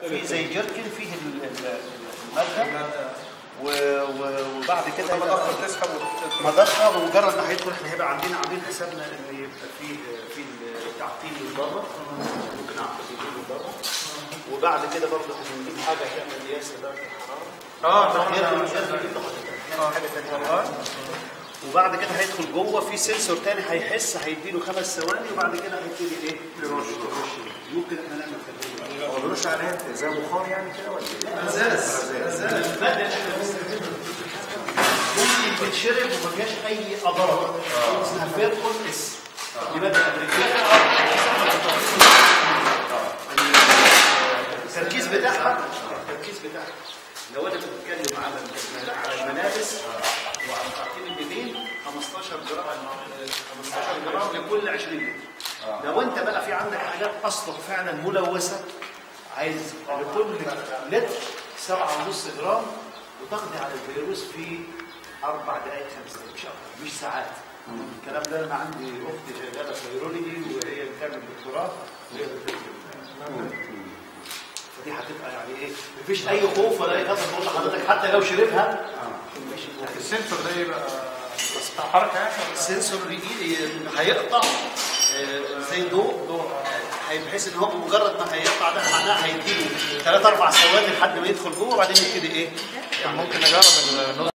في زي جيركن فيه ال- ال- الماده و- و- وبعد كده مضخه تسحب وت- مضخه بمجرد ما هيدخل احنا هيبقى عندنا عاملين حسابنا ان يبقى فيه في التعقيم من بره ممكن اعقد من بره وبعد كده برضه هنجيب حاجه تعمل قياس لدرجه الحراره اه ده يدخل احنا- يدخل يدخل حاجه ثانيه وبعد كده هيدخل جوه في سنسور تاني هيحس هيديله خمس ثواني وبعد كده هيبتدي ايه؟ يرش ممكن احنا نعمل تجربه هو بيرش عليها زي بخار يعني كده ولا ايه؟ ازاز ازاز الماده اللي احنا بنستخدمها ممكن تتشرب وما فيهاش اي اضرار اسمها فيركون اس دي ماده امريكيه التركيز بتاعها التركيز بتاعها لو انا بتكلم على على الملابس وعلى تعقيم الجبين 15 جرام 15 جرام لكل 20 لتر لو انت بقى في عندك حاجات اصلا فعلا ملوثه عايز لكل لتر 7.5 جرام وتقضي على الفيروس في اربع دقائق خمس دقائق مش اكتر مش ساعات الكلام ده انا عندي اختي شغاله فيرولوجي وهي بتعمل دكتوراه وهي بتكتب فدي هتبقى يعني ايه مفيش اي خوف ولا اي خطر بقول لحضرتك حتى لو شربها مش السنسور ده يبقى بس بتاع حركه يعني ولا السنسور يجي هيقطع آه، زي ضوء ضوء هي- بحيث ان هو بمجرد ما هيقطع ده معناها هيديله ثلاث اربع ثواني لحد ما يدخل جوه وبعدين يبتدي ايه ممكن نجرب النص